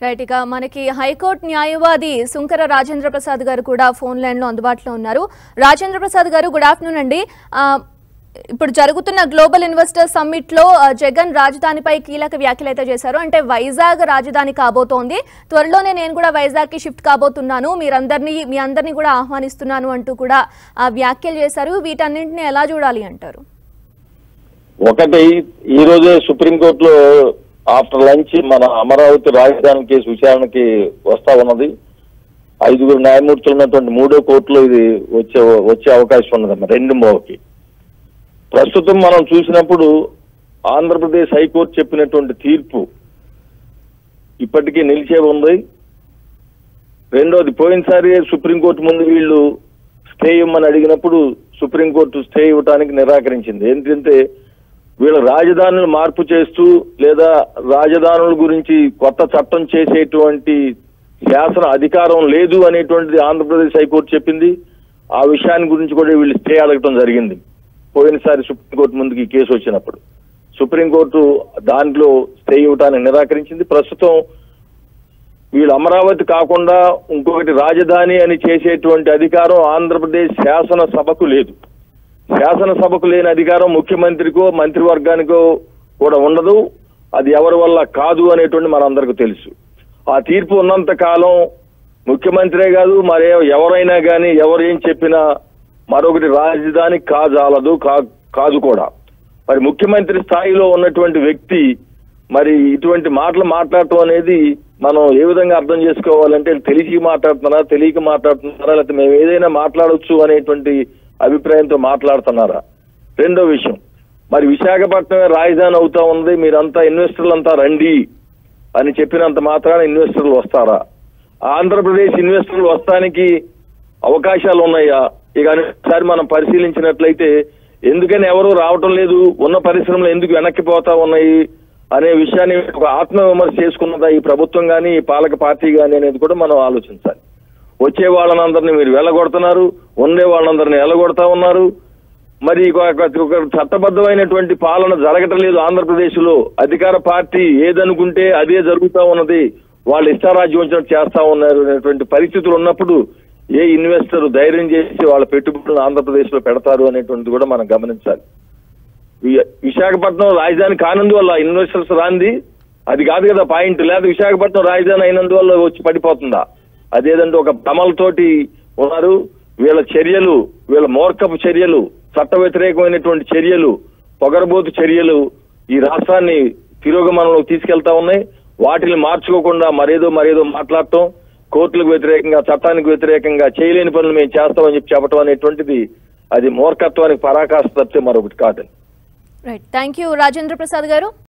right ఇక మనకి high court న్యాయవాది సుంకర రాజేంద్ర ప్రసాద్ గారు కూడా ఫోన్ లైన్ లో అందుబాటులో ఉన్నారు రాజేంద్ర ప్రసాద్ గారు గుడ్ ఆఫ్టర్నూన్ అండి ఆ, ఇప్పుడు జరుగుతున్న గ్లోబల్ ఇన్వెస్టర్ సమ్మిట్ లో ఆ, జగన్ రాజధానిపై కీలక వ్యాఖ్యలు అయితే చేశారు అంటే వైజాగ్ రాజధాని కాబోతోంది త్వరలోనే నేను కూడా వైజాగ్ కి షిఫ్ట్ కాబోతున్నాను మీరందరినీ మీ అందరినీ కూడా ఆహ్వానిస్తున్నాను అంటూ కూడా ఆ వ్యాఖ్యలు చేశారు వీటన్నింటిని ఎలా చూడాలి అంటారు ఒకటి ఈ రోజే సుప్రీంకోర్టులో ఆఫ్టర్ లంచ్ మన అమరావతి రాజధాని కేసు విచారణకి వస్తా ఉన్నది ఐదుగురు న్యాయమూర్తులు ఉన్నటువంటి మూడో కోర్టులో ఇది వచ్చే వచ్చే అవకాశం ఉన్నదమ్మా రెండు మోకి ప్రస్తుతం మనం చూసినప్పుడు ఆంధ్రప్రదేశ్ హైకోర్టు చెప్పినటువంటి తీర్పు ఇప్పటికీ నిలిచే ఉంది రెండోది పోయినసారి సుప్రీంకోర్టు ముందు వీళ్ళు స్టే ఇవ్వమని అడిగినప్పుడు సుప్రీంకోర్టు స్టే ఇవ్వడానికి నిరాకరించింది ఏంటంటే వీళ్ళ రాజధానులు మార్పు చేస్తూ లేదా రాజధానుల గురించి కొత్త చట్టం చేసేటువంటి శాసన అధికారం లేదు అనేటువంటిది ఆంధ్రప్రదేశ్ హైకోర్టు చెప్పింది ఆ విషయాన్ని గురించి కూడా వీళ్ళు స్టే అడగటం జరిగింది పోయినసారి సుప్రీంకోర్టు ముందుకి ఈ కేసు వచ్చినప్పుడు సుప్రీంకోర్టు దాంట్లో స్టే ఇవ్వడానికి నిరాకరించింది ప్రస్తుతం వీళ్ళు అమరావతి కాకుండా ఇంకొకటి రాజధాని అని చేసేటువంటి అధికారం ఆంధ్రప్రదేశ్ శాసనసభకు లేదు శాసనసభకు లేని అధికారం ముఖ్యమంత్రికో మంత్రివర్గానికో కూడా ఉండదు అది ఎవరి వల్ల కాదు అనేటువంటి మనందరికీ తెలుసు ఆ తీర్పు ఉన్నంత కాలం ముఖ్యమంత్రే కాదు మరే ఎవరైనా కానీ ఎవరు ఏం చెప్పినా మరొకటి రాజధాని కాజాలదు కా- కాదు కూడా మరి ముఖ్యమంత్రి స్థాయిలో ఉన్నటువంటి వ్యక్తి మరి ఇటువంటి మాటలు మాట్లాడటం అనేది మనం ఏ విధంగా అర్థం చేసుకోవాలంటే తెలిసి మాట్లాడుతున్నారా తెలియక మాట్లాడుతున్నారా లేకపోతే మేము ఏదైనా మాట్లాడొచ్చు అనేటువంటి అభిప్రాయంతో మాట్లాడుతున్నారా రెండో విషయం మరి విశాఖపట్నమే రాజధాని అవుతా ఉంది మీరంతా ఇన్వెస్టర్లంతా రండి అని చెప్పినంత మాత్రాన ఇన్వెస్టర్లు వస్తారా ఆంధ్రప్రదేశ్ ఇన్వెస్టర్లు వస్తానికి అవకాశాలు ఉన్నాయా ఇక ఒకసారి మనం పరిశీలించినట్లయితే ఎందుకని ఎవరు రావటం లేదు ఉన్న పరిశ్రమలు ఎందుకు వెనక్కిపోతా ఉన్నాయి అనే విషయాన్ని ఒక ఆత్మ విమర్శ చేసుకున్నదా ఈ ప్రభుత్వం కానీ ఈ పాలక పార్టీ కానీ అనేది కూడా మనం ఆలోచించాలి వచ్చే వాళ్ళనందరినీ మీరు వెళ్ళగొడుతున్నారు ఉండే వాళ్ళందరినీ వెళ్ళగొడతా ఉన్నారు మరి ఒక- ఒక- ఒక చట్టబద్ధమైనటువంటి పాలన జరగటం లేదు ఆంధ్రప్రదేశ్ లో అధికార పార్టీ ఏదనుకుంటే అదే జరుగుతా ఉన్నది వాళ్ళు ఇష్టారాజ్యం వచ్చినట్టు చేస్తా ఉన్నారు అనేటువంటి పరిస్థితులు ఉన్నప్పుడు ఏ ఇన్వెస్టర్ ధైర్యం చేసి వాళ్ళ పెట్టుబడులను ఆంధ్రప్రదేశ్ లో పెడతారు అనేటువంటిది కూడా మనం గమనించాలి వి- విశాఖపట్నం రాజధాని కానందువల్ల ఇన్వెస్టర్స్ రాంది అది కాదు కదా పాయింట్ లేదా విశాఖపట్నం రాజధాని అయినందువల్ల వచ్చి పడిపోతుందా అదేదంటే ఒక భ్రమలతోటి ఉన్నారు వీళ్ళ చర్యలు వీళ్ళ మూర్ఖపు చర్యలు చట్ట వ్యతిరేకమైనటువంటి చర్యలు పొగరబోతు చర్యలు ఈ రాష్ట్రాన్ని తిరోగమనంలో తీసుకెళ్తా ఉన్నాయి వాటిని మార్చుకోకుండా మరేదో మరేదో మాట్లాడటం కోర్టులకు వ్యతిరేకంగా చట్టానికి వ్యతిరేకంగా చేయలేని పనులు మేము చేస్తామని చెప్పి చెప్పడం అనేటువంటిది అది మూర్ఖత్వానికి పరాకాష్ట తప్పితే మరొకటి కాదని right thank you Rajendra Prasad గారు